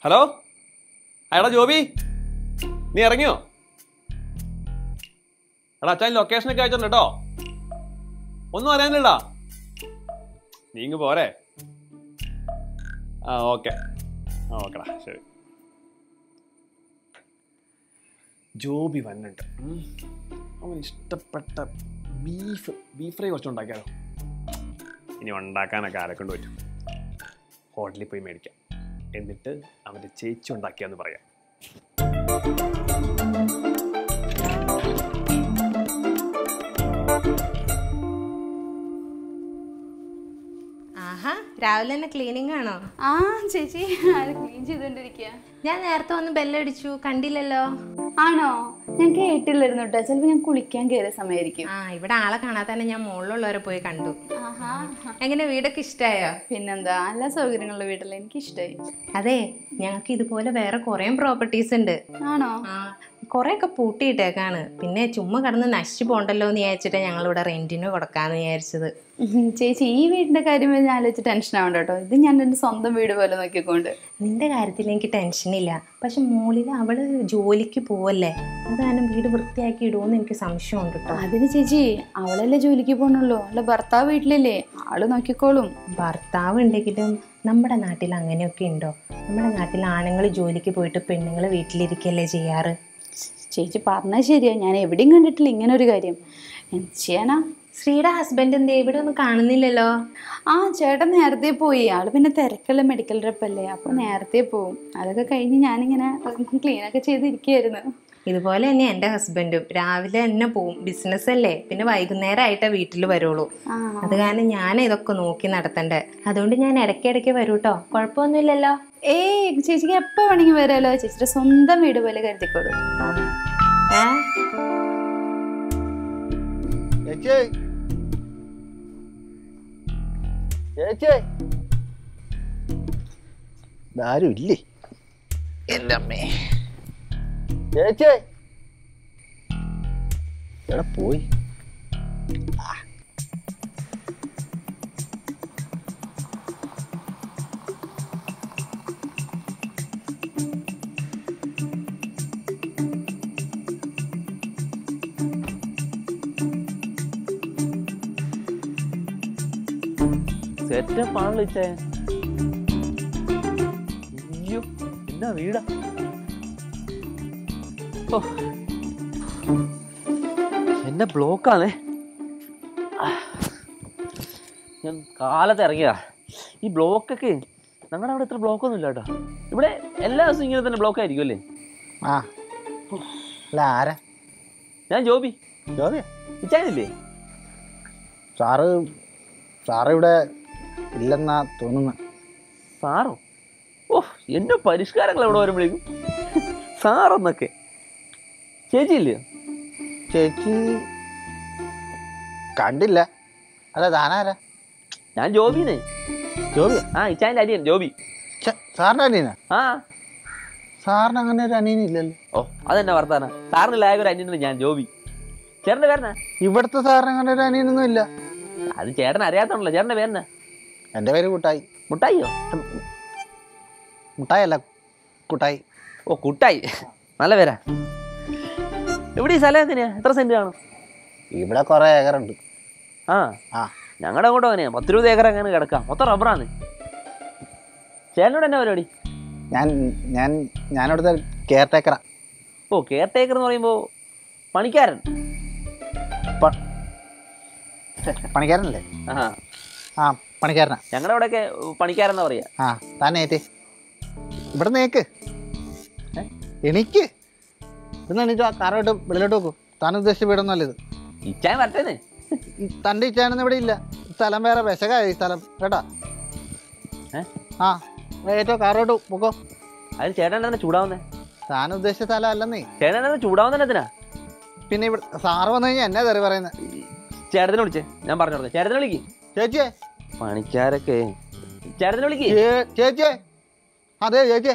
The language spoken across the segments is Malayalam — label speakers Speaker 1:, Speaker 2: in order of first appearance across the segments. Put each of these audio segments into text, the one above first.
Speaker 1: ഹലോ ആ, എടാ ജോബി നീ ഇറങ്ങിയോ എടാ അച്ഛൻ ലൊക്കേഷനൊക്കെ അയച്ചിട്ടുണ്ട് കേട്ടോ ഒന്നും അറിയാനില്ലടാ നീ ഇങ്ങ് പോരെ ആ ഓക്കെ ആ ഓക്കെടാ ശരി ജോബി വന്നിട്ട് ഉം. അവന് ഇഷ്ടപ്പെട്ട ബീഫ് ബീഫ് ഫ്രൈ കുറച്ച് ഉണ്ടാക്കിയാലോ ഇനി ഉണ്ടാക്കാനൊക്കെ ആരെ കൊണ്ട് പറ്റും ഹോട്ടലിൽ പോയി മേടിക്കാം എന്നിട്ട് അവൻ്റെ ചേച്ചി ഉണ്ടാക്കിയാന്ന് പറയാം
Speaker 2: ആഹാ രാവിലെ തന്നെ ക്ലീനിങ് ആണോ
Speaker 3: ആ ചേച്ചി അത് ക്ലീൻ ചെയ്തോണ്ടിരിക്കുക
Speaker 2: ഞാൻ നേരത്തെ വന്ന് ബെല്ലടിച്ചു കണ്ടില്ലല്ലോ
Speaker 3: ആണോ ഞാൻ കേട്ടില്ലായിരുന്നു കേട്ടോ ചിലപ്പോ ഞാൻ കുളിക്കാൻ കയറിയ സമയമായിരിക്കും
Speaker 2: ആ ഇവിടെ ആളെ കാണാതെ തന്നെ ഞാൻ മുകളിലുള്ളവരെ പോയി കണ്ടു
Speaker 3: ആഹാ
Speaker 2: എങ്ങനെ വീടൊക്കെ ഇഷ്ടായോ
Speaker 3: പിന്നെന്താ എല്ലാ സൗകര്യങ്ങളുള്ള വീട്ടിൽ എനിക്ക് ഇഷ്ടമായി
Speaker 2: അതെ ഞങ്ങൾക്ക് ഇതുപോലെ വേറെ കുറേ പ്രോപ്പർട്ടീസ് ഉണ്ട്
Speaker 3: ആണോ
Speaker 2: ആ കുറേയൊക്കെ പൂട്ടിയിട്ടേക്കാണ് പിന്നെ ചുമ്മാ കിടന്ന് നശിച്ചു പോണ്ടല്ലോ എന്ന് വിചാരിച്ചിട്ട് ഞങ്ങളിവിടെ റെന്റിന് കൊടുക്കാന്ന് വിചാരിച്ചത്
Speaker 3: ഉം, ചേച്ചി ഈ വീടിന്റെ കാര്യം ഞാൻ ആലോചിച്ച് ടെൻഷൻ ആവണ്ട കേട്ടോ ഇത് ഞാൻ എൻ്റെ സ്വന്തം വീട് പോലെ നോക്കിക്കൊണ്ട്
Speaker 2: നിന്റെ കാര്യത്തിൽ എനിക്ക് ടെൻഷനില്ല പക്ഷെ മുകളിൽ അവള് ജോലിക്ക് പോവല്ലേ അത് കാരണം വീട് വൃത്തിയാക്കി ഇടുമെന്ന് എനിക്ക് സംശയമുണ്ട് കേട്ടോ
Speaker 3: അതിന് ചേച്ചി അവളല്ലേ ജോലിക്ക് പോകണുള്ളൂ അവളുടെ ഭർത്താവ് വീട്ടിലല്ലേ ആള് നോക്കിക്കോളും
Speaker 2: ഭർത്താവ് ഉണ്ടെങ്കിലും നമ്മുടെ നാട്ടിൽ അങ്ങനെയൊക്കെ ഉണ്ടോ നമ്മുടെ നാട്ടിൽ ആണുങ്ങൾ ജോലിക്ക് പോയിട്ട് പെണ്ണുങ്ങൾ വീട്ടിലിരിക്കല്ലേ ചെയ്യാറ്
Speaker 3: ചേച്ചി പറഞ്ഞാൽ ശരിയാ ഞാൻ എവിടെയും കണ്ടിട്ടില്ല ഇങ്ങനെ ഒരു കാര്യം എന്ത് ചെയ്യാനാ
Speaker 2: ശ്രീയുടെ ഹസ്ബൻഡ് എന്തേ ഇവിടെ ഒന്നും കാണുന്നില്ലല്ലോ
Speaker 3: ആ ചേട്ടൻ നേരത്തെ പോയി ആള് പിന്നെ തിരക്കുള്ള മെഡിക്കൽ റെപ്പല്ലേ അപ്പൊ നേരത്തെ പോവും അതൊക്കെ കഴിഞ്ഞ് ഞാനിങ്ങനെ ക്ലീൻ ഒക്കെ ചെയ്തിരിക്കുകയായിരുന്നു
Speaker 2: ഇതുപോലെ തന്നെ എൻ്റെ ഹസ്ബൻഡും രാവിലെ തന്നെ പോവും ബിസിനസ് അല്ലേ പിന്നെ വൈകുന്നേരം ആയിട്ടേ വീട്ടിൽ വരുള്ളൂ
Speaker 3: ആ
Speaker 2: അത് കാരണം ഞാൻ ഇതൊക്കെ നോക്കി നടത്തണ്ടേ അതുകൊണ്ട് ഞാൻ ഇടയ്ക്കിടയ്ക്ക് വരൂ കേട്ടോ കുഴപ്പമൊന്നുമില്ലല്ലോ
Speaker 3: ഏയ് ചേച്ചിക്ക് എപ്പോ വേണമെങ്കിൽ വരാലോ ചേച്ചിയുടെ സ്വന്തം വീട് പോലെ കരുതിക്കോളൂ
Speaker 2: ഏ
Speaker 4: ചേച്ചി ചേച്ചി ഇതാരും ഇല്ലേ എന്റെ അമ്മേ ചേച്ചി എവിടെ പോയി ആ.
Speaker 5: സെറ്റപ്പ് ആണല്ലോ ഇച്ചേ അയ്യോ എന്നാ വീടാ ഓ. എന്നെ ബ്ലോക്കാണേ ഞാൻ കാലത്ത് ഇറങ്ങിയതാ ഈ ബ്ലോക്കൊക്കെ ഞങ്ങളുടെ അവിടെ ഇത്ര ബ്ലോക്കൊന്നും ഇല്ല കേട്ടോ ഇവിടെ എല്ലാ ദിവസവും ഇങ്ങനെ തന്നെ ബ്ലോക്ക് ആയിരിക്കും അല്ലേ
Speaker 4: ആ അല്ല ആരാ
Speaker 5: ഞാൻ ജോബി
Speaker 4: ജോബിയാ
Speaker 5: ഇച്ചാനില്ലേ
Speaker 4: സാറ് സാറ് ഇവിടെ ഇല്ലെന്നാ തോന്നുന്നു
Speaker 5: സാറോ ഓ എന്റെ പരിഷ്കാരങ്ങൾ എവിടെ വരുമ്പോഴേക്കും സാറെന്നൊക്കെ ചേച്ചി ഇല്ലേ
Speaker 4: ചേച്ചി കണ്ടില്ല അല്ല താനാരാ
Speaker 5: ഞാൻ ജോബിനെ
Speaker 4: ജോബിയാ
Speaker 5: ആ ഇച്ചാൻ്റെ അനിയൻ ജോബി
Speaker 4: ഛെ, സാറിന്റെ അനിയനാ
Speaker 5: ആ
Speaker 4: സാറിന് അങ്ങനെ ഒരു അനിയനില്ലല്ലോ
Speaker 5: ഓ അതെന്നെ വർത്താന സാറിന് ലായ ഒരു അനിയനാണ് ഞാൻ ജോബി ചേട്ടൻ്റെ പേരെന്നാ
Speaker 4: ഇവിടുത്തെ സാറിന് അങ്ങനെ ഒരു അനിയനൊന്നും ഇല്ല
Speaker 5: അത് ചേട്ടൻ അറിയാത്തോണ്ടല്ലോ ചേട്ടൻ്റെ പേരെന്നാ
Speaker 4: എൻ്റെ പേര് കുട്ടായി
Speaker 5: മുട്ടായിയോ
Speaker 4: മുട്ടായി അല്ല കുട്ടായി
Speaker 5: ഓ കുട്ടായി നല്ല പേരാ എവിടെ ഈ സ്ഥലം എങ്ങനെയാ എത്ര സെന്റ് കാണും
Speaker 4: ഇവിടെ കുറെ ഏക്കറുണ്ട്
Speaker 5: ആ
Speaker 4: ആ
Speaker 5: ഞങ്ങളുടെ അങ്ങോട്ടും അങ്ങനെയാ പത്തിരുപത് ഏക്കർ അങ്ങനെ കിടക്കാം മൊത്തം റബ്ബറാണ് ചേട്ടനോട് എന്നാ പരിപാടി
Speaker 4: ഞാൻ ഞാൻ ഞാനിവിടുത്തെ കെയർ ടേക്കറാ
Speaker 5: ഓ കെയർ ടേക്കർ എന്ന് പറയുമ്പോൾ പണിക്കാരൻ
Speaker 4: പണിക്കാരനല്ലേ
Speaker 5: ആ
Speaker 4: ആ പണിക്കാരനാ
Speaker 5: ഞങ്ങളുടെ അവിടെയൊക്കെ പണിക്കാരെന്നാ പറയാ
Speaker 4: ആ താൻ ഏറ്റേ ഇവിടെ നേക്ക് എണീക്ക് ഇന്ന് എണീറ്റോ ആ കാറോട്ട് വെളിയിലോട്ട് നോക്കൂ താൻ ഉദ്ദേശിച്ച വീടൊന്നും അല്ല ഇത്
Speaker 5: ഇച്ചാൻ വരട്ടേന്ന്
Speaker 4: ഈ തൻ്റെ ഇച്ചാനൊന്നും ഇവിടെ ഇല്ല ഈ സ്ഥലം വേറെ വിശകായ ഈ സ്ഥലം കേട്ടാ
Speaker 5: ഏ?
Speaker 4: ആ ഏറ്റോ കാറോട്ട് പോക്കോ
Speaker 5: അത് ചേട്ടൻ തന്നെ ചൂടാവുന്നേ
Speaker 4: താൻ ഉദ്ദേശിച്ച സ്ഥലം അല്ലെന്നേ
Speaker 5: ചേട്ടൻ തന്നെ ചൂടാവുന്നേ എന്തിനാ
Speaker 4: പിന്നെ ഇവിടെ സാറ് വന്നു കഴിഞ്ഞാൽ എന്നാ തെറി പറയുന്നത്
Speaker 5: ചേട്ടത്തിനെ വിളിച്ചേ ഞാൻ പറഞ്ഞു കൊടുത്തേ ചേട്ടത്തിനെ വിളിക്ക്
Speaker 4: ചേച്ചിയെ
Speaker 5: പണിക്കാരൊക്കെ ചേട്ടത്തിനെ വിളിക്ക്
Speaker 4: ചേ- ചേച്ചിയെ അതെ ചേച്ചിയെ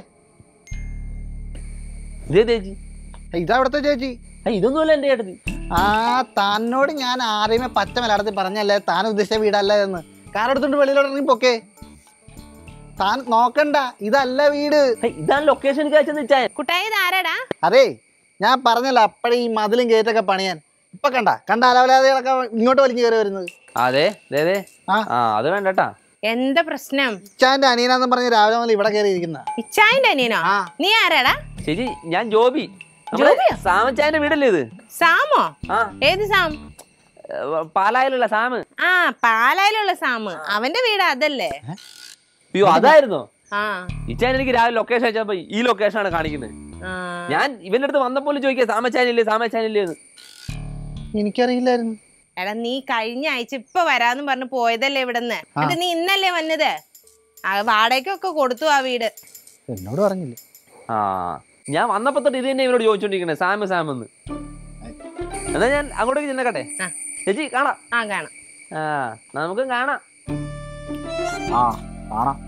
Speaker 5: ഇതേ ചേച്ചി
Speaker 4: ഇതാ ഇവിടുത്തെ ചേച്ചി
Speaker 5: ആ, ഇതൊന്നുമല്ല എൻ്റെ ചേട്ടത്തി
Speaker 4: ആ തന്നോട് ഞാൻ ആരെയുമേ പച്ച മലയാളത്തിൽ പറഞ്ഞല്ലേ താൻ ഉദ്ദേശിച്ച വീടല്ല എന്ന് കാർ എടുത്തോണ്ട് വെളിയിലോട്ട് ഇറങ്ങി പൊക്കേ താൻ നോക്കണ്ട ഇതല്ല വീട്
Speaker 5: ഹേയ്, ഇതാണ് ലൊക്കേഷൻ എനിക്ക് അയച്ചെന്ന് ഇച്ചായൻ
Speaker 2: കുട്ടായി ഇത് ആരാടാ
Speaker 4: അരേ ഞാൻ പറഞ്ഞല്ലോ അപ്പഴേ ഈ മതിലും ഗേറ്റൊക്കെ പണിയാൻ ഇപ്പൊ കണ്ട കണ്ട അലവലാതെകളൊക്കെ ഇങ്ങോട്ട് വലിഞ്ഞു കയറി വരുന്നത്
Speaker 5: അതെ ദേ ദേ
Speaker 4: ആ.
Speaker 5: ആ അത് വേണ്ടട്ടാ
Speaker 2: എന്താ പ്രശ്നം
Speaker 4: ഇച്ചാന്റെ അനിയനാന്ന് പറഞ്ഞ് രാവിലെ മുതൽ ഇവിടെ കയറി ഇരിക്കുന്ന
Speaker 2: ഇച്ചായന്റെ അനിയനോ
Speaker 4: ആ.
Speaker 2: നീ ആരാടാ
Speaker 5: ചേച്ചി ഞാൻ ജോബി നമ്മുടെ
Speaker 2: ജോബിയോ?
Speaker 5: സാമച്ചായന്റെ വീടല്ലേ ഇത്
Speaker 2: സാമോ
Speaker 5: ആ
Speaker 2: ഏത് സാം
Speaker 5: ഏ, പാലായിലുള്ള സാമ്
Speaker 2: ആ പാലായിലുള്ള സാമ് അവന്റെ വീട് അതല്ലേ
Speaker 5: അയ്യോ അതായിരുന്നോ
Speaker 2: ആ
Speaker 5: ഇച്ചാൻ എനിക്ക് രാവിലെ ലൊക്കേഷൻ അയച്ചപ്പോ ഈ ലൊക്കേഷനാണ് കാണിക്കുന്നത്
Speaker 2: ആ.
Speaker 5: ഞാൻ ഇവന്റെ അടുത്ത് വന്നപ്പോൾ ചോദിക്കുക സാമച്ചാനില്ലേ സാമച്ചാനില്ലേ എന്ന്
Speaker 4: എനിക്കറിയില്ലായിരുന്നു
Speaker 2: എടാ നീ കഴിഞ്ഞ ആഴ്ച ഇപ്പൊ വരാന്ന് പറഞ്ഞ് പോയതല്ലേ ഇവിടുന്ന് എന്നിട്ട് നീ ഇന്നല്ലേ വന്നത് ആ വാടകയ്ക്കൊക്കെ കൊടുത്തു ആ വീട്
Speaker 4: എന്നോട് പറഞ്ഞില്ല
Speaker 5: ആ ഞാൻ വന്നപ്പോ തൊട്ട് ഇത് തന്നെ ഇവരോട് ചോദിച്ചോണ്ടിരിക്കണേ സാമ് സാം എന്ന് എന്നാ ഞാൻ അങ്ങോട്ടേക്ക് ചെന്നക്കട്ടെ
Speaker 2: ആ.
Speaker 5: ചേച്ചി കാണാം
Speaker 2: ആ കാണാം
Speaker 5: ആ നമുക്കും കാണാം
Speaker 4: ആ കാണാം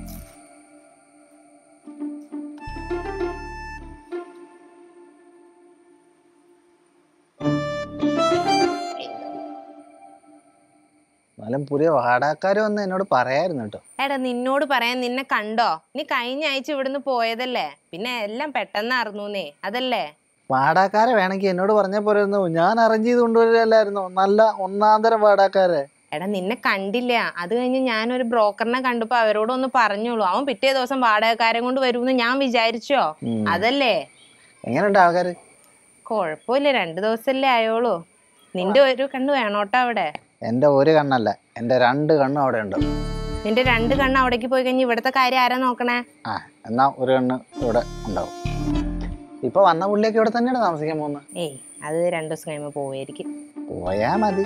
Speaker 4: എന്നാലും പുതിയ വാടകക്കാര് വന്ന് എന്നോട് പറയായിരുന്നു കേട്ടോ
Speaker 2: എടാ നിന്നോട് പറയാൻ നിന്നെ കണ്ടോ നീ കഴിഞ്ഞ ആഴ്ച ഇവിടുന്ന് പോയതല്ലേ പിന്നെ എല്ലാം പെട്ടെന്നായിരുന്നൂന്നേ അതല്ലേ
Speaker 4: വാടകക്കാരെ വേണമെങ്കിൽ എന്നോട് പറഞ്ഞ പോരായിരുന്നു ഞാൻ അറേഞ്ച് ചെയ്ത് കൊണ്ടുവരില്ലായിരുന്നു നല്ല ഒന്നാം തരം വാടകക്കാരെ
Speaker 2: എടാ നിന്നെ കണ്ടില്ല അത് കഴിഞ്ഞ് ഞാനൊരു ബ്രോക്കറിനെ കണ്ടപ്പോ അവരോട് ഒന്ന് പറഞ്ഞോളൂ അവൻ പിറ്റേ ദിവസം വാടകക്കാരെ കൊണ്ട് വരുമെന്ന് ഞാൻ വിചാരിച്ചോ
Speaker 4: ഉം.
Speaker 2: അതല്ലേ
Speaker 4: എങ്ങനെയുണ്ട് ആൾക്കാര്
Speaker 2: കൊഴപ്പില്ല രണ്ടു ദിവസല്ലേ ആയോളൂ നിന്റെ ഒരു കണ്ണ് വേണോട്ടോ അവിടെ
Speaker 4: എൻ്റെ ഒരു കണ്ണല്ല എൻ്റെ രണ്ട് കണ്ണും അവിടെ ഉണ്ട്
Speaker 2: നിന്റെ രണ്ട് കണ്ണ് അവിടേക്ക് പോയി കഴിഞ്ഞ് ഇവിടുത്തെ കാര്യം ആരാ നോക്കണേ
Speaker 4: ആ എന്നാ ഒരു കണ്ണ് ഇവിടെ ഉണ്ടാവും ഇപ്പൊ വന്ന പുള്ളിയൊക്കെ ഇവിടെ തന്നെയാണ് താമസിക്കാൻ പോകുന്നത്
Speaker 2: ഏയ് അത് രണ്ടു ദിവസം കഴിയുമ്പോ പോവായിരിക്കും
Speaker 4: പോയാ മതി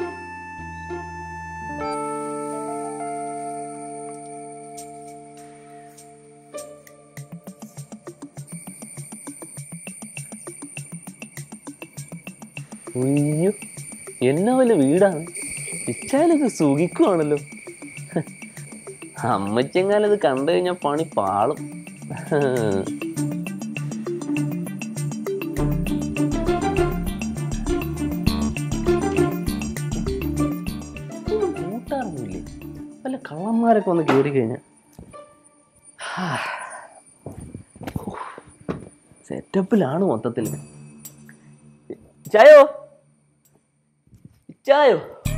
Speaker 5: അയ്യോ എന്നാ വല്ല വീടാണ് ഇച്ചാലൊക്കെ സുഖിക്കുവാണല്ലോ അമ്മച്ചെങ്ങാലത് കണ്ടു കഴിഞ്ഞാൽ പണി പാളും കൂട്ടാറൊന്നുമില്ലേ വല്ല കള്ളന്മാരൊക്കെ ഒന്ന് കയറി കഴിഞ്ഞാൽ സെറ്റപ്പിലാണ് മൊത്തത്തിൽ ചായോ ചായോ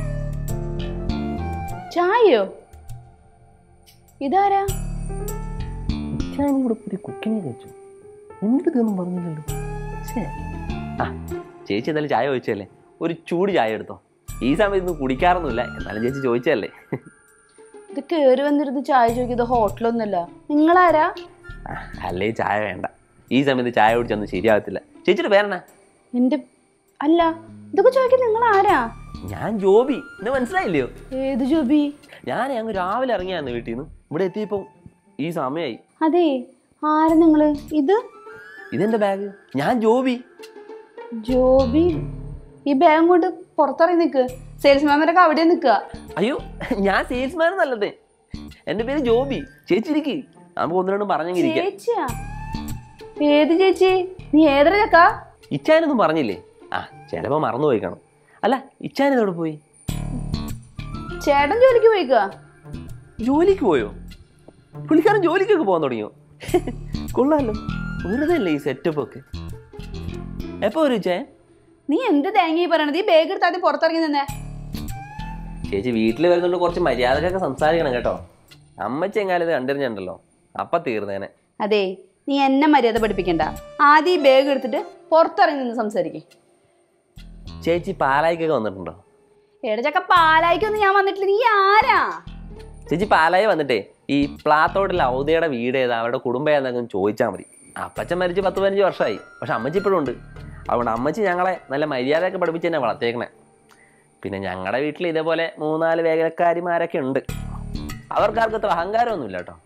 Speaker 3: ചായയോ ഇതാരാ
Speaker 5: ഞാൻ ഇവിടെ പുതിയ കുക്കിനെ കഴിച്ചു എന്നിട്ട് ഇതൊന്നും പറഞ്ഞില്ലല്ലോ ഛേ. ആ ചേച്ചി എന്തായാലും ചായ ചോദിച്ചല്ലേ ഒരു ചൂട് ചായ എടുത്തോ ഈ സമയത്ത് ഒന്നും കുടിക്കാറൊന്നുമില്ല എന്നാലും ചേച്ചി ചോദിച്ചല്ലേ
Speaker 3: ഇത് കേറി വന്നിരുന്ന് ചായ ചോദിക്കുന്നത് ഹോട്ടലൊന്നുമല്ല നിങ്ങളാരാ
Speaker 5: ആ, അല്ലേ ചായ വേണ്ട ഈ സമയത്ത് ചായ കുടിച്ചൊന്നും ശരിയാകത്തില്ല ചേച്ചിയുടെ പേരെന്നാ
Speaker 3: എന്റെ അല്ല ഇതൊക്കെ ചോദിക്കാൻ നിങ്ങൾ ആരാ
Speaker 5: ഞാൻ ജോബി എന്നെ മനസ്സിലായില്ലയോ
Speaker 3: ഏത് ജോബി
Speaker 5: ഞാൻ അങ്ങ് രാവിലെ ഇറങ്ങിയാന്ന് വീട്ടിൽ നിന്ന് ഇവിടെ എത്തിയപ്പോൾ ഈ സമയമായി
Speaker 3: അതെ ആരാ നിങ്ങള് ഇത്
Speaker 5: ഇതെന്റെ ബാഗ് ഞാൻ ജോബി
Speaker 3: ജോബി ഈ ബാഗ് കൊണ്ട് പുറത്തിറങ്ങി നിൽക്ക് സെയിൽസ്മാൻമാരൊക്കെ അവിടെ നിൽക്കുക
Speaker 5: അയ്യോ ഞാൻ സെയിൽസ്മാൻ എന്നല്ലേ എൻ്റെ പേര് ജോബി ചേച്ചി ഇരിക്ക് നമുക്ക് ഒന്ന് രണ്ടും പറഞ്ഞെങ്കിരിക്കാം
Speaker 3: ചേച്ചിയാ ഏത് ചേച്ചി നീ ഏതര ചക്ക
Speaker 5: ഇച്ചാനൊന്നും പറഞ്ഞില്ലേ ആ ചിലപ്പോൾ മറന്നുപോയി കാണും അല്ല ഇച്ചാൻ ഇതോടെ പോയി
Speaker 3: ചേട്ടൻ ജോലിക്ക് പോയിക്കുക
Speaker 5: ജോലിക്ക് പോയോ പുള്ളിക്കാരൻ ജോലിക്കൊക്കെ പോകാൻ തുടങ്ങിയോ കൊള്ളാലോ വെറുതെ അല്ലേ ഈ സെറ്റപ്പ് ഒക്കെ എപ്പോ വരും ഇച്ചാൻ
Speaker 3: നീ എന്ത് തേങ്ങ ഈ പറയണത് ഈ ബാഗ് എടുത്ത് ആദ്യം പുറത്തിറങ്ങി നിന്നേ
Speaker 5: ചേച്ചി വീട്ടിൽ വരുന്നുണ്ട് കുറച്ച് മര്യാദക്കൊക്കെ സംസാരിക്കണം കേട്ടോ അമ്മച്ചി എങ്ങാലും ഇത് കണ്ടിരുന്നുണ്ടല്ലോ അപ്പൊ തീർന്നേനെ
Speaker 3: അതെ നീ എന്നെ മര്യാദ പഠിപ്പിക്കണ്ട ആദ്യം ഈ ബാഗ് എടുത്തിട്ട് പുറത്തിറങ്ങി നിന്ന് സംസാരിക്കേ
Speaker 5: ചേച്ചി പാലായിക്കൊക്കെ വന്നിട്ടുണ്ടോ
Speaker 3: എടച്ചക്ക പാലായിക്കൊന്നും ഞാൻ വന്നിട്ടില്ല നീ ആരാ
Speaker 5: ചേച്ചി പാലായി വന്നിട്ടേ ഈ പ്ലാത്തോട്ടിലെ ഔദയുടെ വീട് ഏതാ അവരുടെ കുടുംബം ഏതാണെന്ന് ചോദിച്ചാൽ മതി അപ്പച്ചൻ മരിച്ച് പത്ത് പതിനഞ്ച് വർഷമായി പക്ഷെ അമ്മച്ചി ഇപ്പോഴും ഉണ്ട് അതുകൊണ്ട് അമ്മച്ചി ഞങ്ങളെ നല്ല മര്യാദയൊക്കെ പഠിപ്പിച്ച് തന്നെ വളർത്തേക്കണേ പിന്നെ ഞങ്ങളുടെ വീട്ടിൽ ഇതേപോലെ മൂന്നാല് വേഗക്കാരിമാരൊക്കെ ഉണ്ട് അവർക്കാർക്ക് അത്ര അഹങ്കാരമൊന്നുമില്ല കേട്ടോ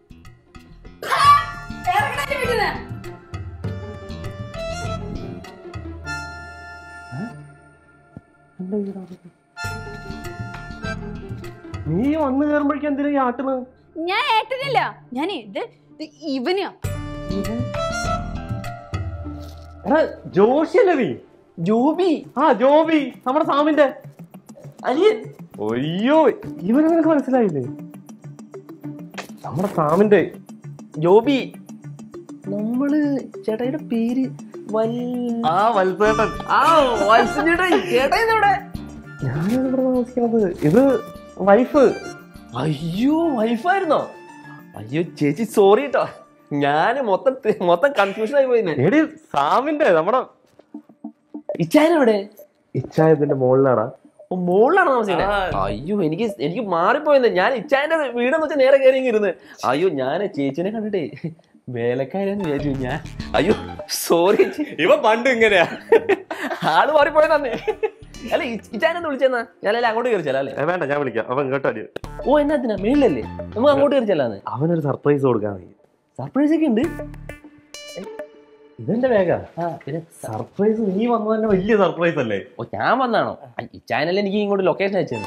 Speaker 1: നീ വന്നു കയറുമ്പോഴേക്കും എന്തിനാ ഈ ആട്ടുന്നത്
Speaker 3: ഞാൻ ഏട്ടനില്ല ഞാൻ ഇത് ഇത് ഇവനെയാ
Speaker 1: എടാ ജോഷിയല്ലേ നീ
Speaker 5: ജോബി
Speaker 1: ആ ജോബി നമ്മുടെ സാമിന്റെ
Speaker 5: അനിയൻ
Speaker 1: അയ്യോ ഇവനെ നിനക്ക് മനസ്സിലായില്ലേ നമ്മുടെ സാമിന്റെ
Speaker 5: ജോബി നമ്മള് ചേട്ടായിയുടെ പേര് വൽ
Speaker 6: ആ വലുതേട്ടൻ
Speaker 5: ആ വത്സൻ ചേട്ടാ ചേട്ടാ ഇതെവിടെ
Speaker 6: ഞാനാണ് ഇവിടെ താമസിക്കുന്നത് ഇത് വൈഫ്
Speaker 5: അയ്യോ വൈഫായിരുന്നോ അയ്യോ ചേച്ചി സോറി കേട്ടോ ഞാൻ മൊത്തം തി- മൊത്തം കൺഫ്യൂഷൻ ആയി പോയിന്ന്
Speaker 6: എടി സാമിന്റെ നമ്മുടെ
Speaker 5: ഇച്ചാനെവിടെ
Speaker 6: ഇച്ചായത്തിന്റെ മുകളിലാടാ
Speaker 5: ഓ, മുകളിലാണ് താമസിക്കുന്നത് അയ്യോ എനിക്ക് എനിക്ക് മാറിപ്പോയെന്ന് ഞാൻ ഇച്ചായന്റെ വീടെന്ന് വെച്ചാൽ നേരെ കയറി ഇങ്ങ് ഇരുന്ന് അയ്യോ ഞാൻ ചേച്ചിനെ കണ്ടിട്ടേ വേലക്കാരെന്ന് വിചാരിച്ചു ഞാൻ അയ്യോ സോറി
Speaker 6: ഇവ പണ്ട് ഇങ്ങനെയാ
Speaker 5: ആള് മാറിപ്പോയതാന്നേ അല്ല ഇച്ചാനെന്ന് വിളിച്ചെന്നാ ഞാനല്ലേ അങ്ങോട്ട് കയറിച്ചല്ല അല്ലേ
Speaker 6: ഏ, വേണ്ട ഞാൻ വിളിക്കാം അവൻ ഇങ്ങോട്ട് അടി
Speaker 5: ഓ എന്നാത്തിനാ മേളിലല്ലേ നമുക്ക് അങ്ങോട്ട് കയറിച്ചല്ലാന്ന്
Speaker 6: അവനൊരു സർപ്രൈസ് കൊടുക്കാൻ നീ
Speaker 5: സർപ്രൈസ് ഒക്കെ ഉണ്ട്
Speaker 6: ഇതെന്റെ വേഗ
Speaker 5: ആ പിന്നെ
Speaker 6: സർപ്രൈസ് നീ വന്നു തന്നെ വലിയ സർപ്രൈസ് അല്ലേ
Speaker 5: ഓ ഞാൻ വന്നാണോ ഇച്ചാനല്ലേ എനിക്ക് ഇങ്ങോട്ട് ലൊക്കേഷൻ അയച്ചത്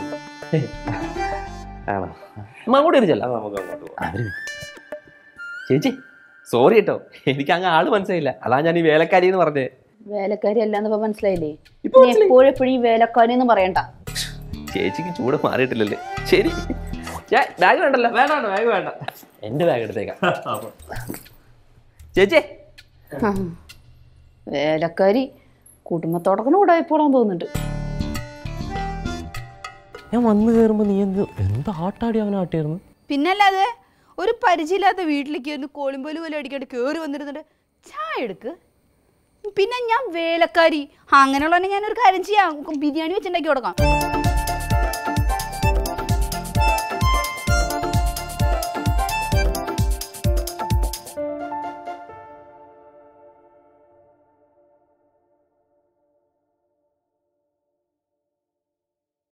Speaker 6: ആണോ
Speaker 5: നമ്മ അങ്ങോട്ട് കയറിച്ചല്ല
Speaker 6: അത് നമുക്ക് അങ്ങോട്ട് പോകാം
Speaker 5: ചേച്ചി സോറി കേട്ടോ എനിക്ക് അങ്ങ് ആള് മനസ്സിലായില്ല അതാ ഞാൻ ഈ വേലക്കാരി എന്ന് പറഞ്ഞേ
Speaker 3: വേലക്കാരി അല്ലാന്ന് ഇപ്പൊ മനസ്സിലായില്ലേ
Speaker 5: ഇപ്പൊ
Speaker 3: ഇനി എപ്പോഴും എപ്പോഴും ഈ വേലക്കാരി എന്ന് പറയണ്ട
Speaker 5: ചേച്ചിക്ക് ചൂട് മാറിയിട്ടില്ലല്ലേ ശരി ബാഗ് വേണ്ടല്ലോ
Speaker 6: വേണ്ട വേണ്ട വേഗം വേണ്ട
Speaker 5: എന്റെ ബാഗ് എടുത്തേക്കാം ചേച്ചി
Speaker 3: ആ. വേലക്കാരി കുടുംബത്തോടൊക്കെ ഉടായിപ്പോളാൻ തോന്നുന്നുണ്ട്
Speaker 6: ഞാൻ വന്നു കയറുമ്പോ നീ എന്ത് എന്ത് ആട്ടാടി അവൻ ആട്ടിയായിരുന്നു
Speaker 7: പിന്നല്ലാതെ ഒരു പരിചയമില്ലാത്ത വീട്ടിലേക്ക് ഒന്ന് കോളിമ്പോല് പോലെ അടിക്കാണ്ട് കയറി വന്നിരുന്നിട്ട് ചായ എടുക്ക് പിന്നെ ഞാൻ വേലക്കാരി അങ്ങനെയുള്ള ഞാനൊരു കാര്യം ചെയ്യാം ബിരിയാണി വെച്ചുണ്ടാക്കി കൊടുക്കാം